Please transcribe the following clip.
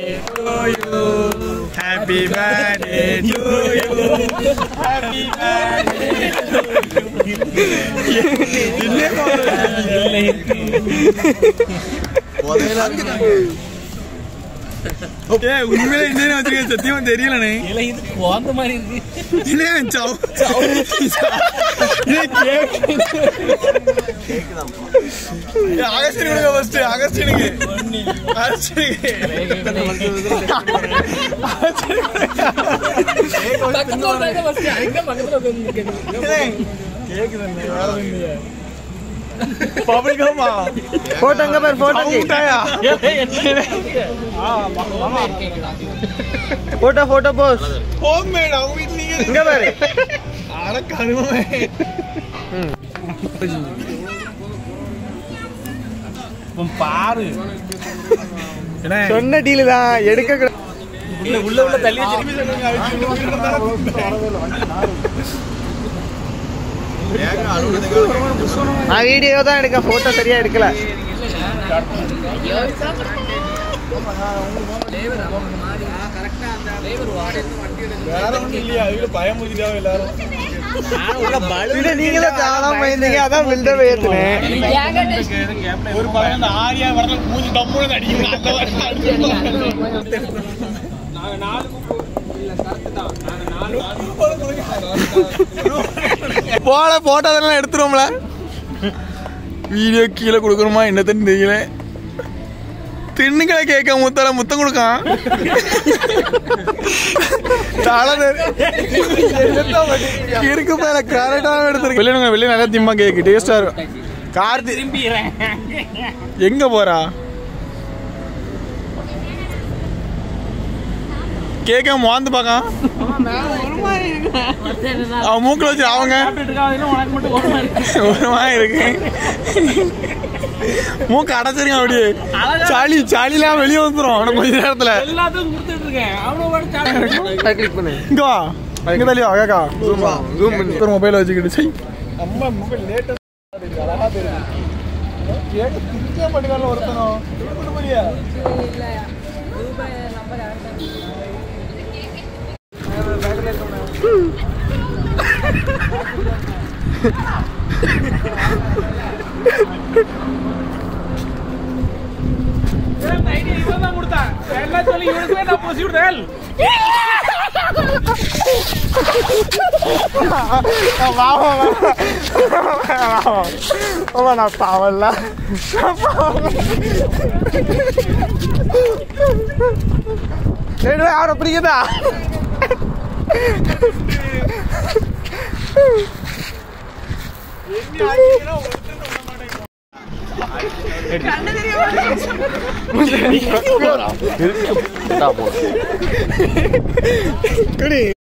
Happy birthday to you happy birthday உண்மையில என்ன வச்சிருக்கேன் சத்தியமா தெரியலனே இல்ல இது குழந்த மாதிரி இருக்கு இல்ல சவு இது கேக் அகஸ்டினுக்கு ஃபர்ஸ்ட் அகஸ்டினுக்கு அகஸ்டினுக்கு பக்கத்துல உட்கார்ந்து first அங்க பக்கத்துல உட்கார்ந்து நிக்கணும். பப்ளிகமா போட்டோ எங்க பேர் போட்டோ அவுட்டாயா photo photo pose home made அவங்க வீட்லயே இங்க பாரு அட கருமே பாரு சொன்ன டீல் தான் எடுக்க கூடாது. உள்ள உள்ள உள்ள தள்ளி வச்சிருக்கீங்க நான் வீடியோ தான் எடுக்க போட்டோ சரியா எடுக்கல வேற ஒண்ணும் இல்லையா அதுல பயமுறுத்திட்டாவே எல்லாரும் இல்ல நீங்க தான் காணாம போயிருந்தீங்க அதான் பில்டப் ஏத்துனேன் ஒரு பயம் அந்த ஆரியா வரல மூஞ்சி டம்முன்னு அடிக்கிறாங்க அந்த மாதிரி அடிக்கிறாங்க. போல போட்டதெல்லாம் எடுத்துருவோம்ல வீடியோ கீழே கொடுக்கணுமா என்னத்துன்னு தெரியல திண்ணுக்களை கேட்க முத்தல முத்தம் கொடுக்கான் தலை இருக்கு பேர கரெக்டாக எடுத்துருக்கு வெளியே வெளியே நல்லா திம்மா கேக்கு டேஸ்டா இருக்கும் கார்த்தி திரும்பிடுறேன் எங்க போறா கேக்க மோந்து பாக்கான் அவன் மூக்குல வச்சு அவங்க உனக்கு மட்டும் ஓரமா இருக்கு ஒரு மாதிரி இருக்கு மூக்கு அடைச்சிருங்க அப்படியே சளி சளிலாம் வெளியே வந்துரும் அவனுக்கு கொஞ்ச நேரத்துல எல்லாத்துக்கும் கொடுத்துட்டு இருக்கேன் அவ்வளோ கிளிக் பண்ணு இங்க வா இங்க தள்ளி வா கேக்கா ஜூம் ஜூம் பண்ணி ஒரு மொபைல் வச்சுக்கிட்டு சை அம்மா மொபைல் லேட்டஸ்ட் அழகா தெரியும் கேட்க திங்க மாட்டேங்கால ஒருத்தனும் கொண்டு போறியா இவன் தான் கொடுத்தான் எல்லாம் சொல்லி இவனுக்குமே நான் போசி விடுறேன் ஆமா நான் பாவல்ல அவரை பிடிக்குதா குடி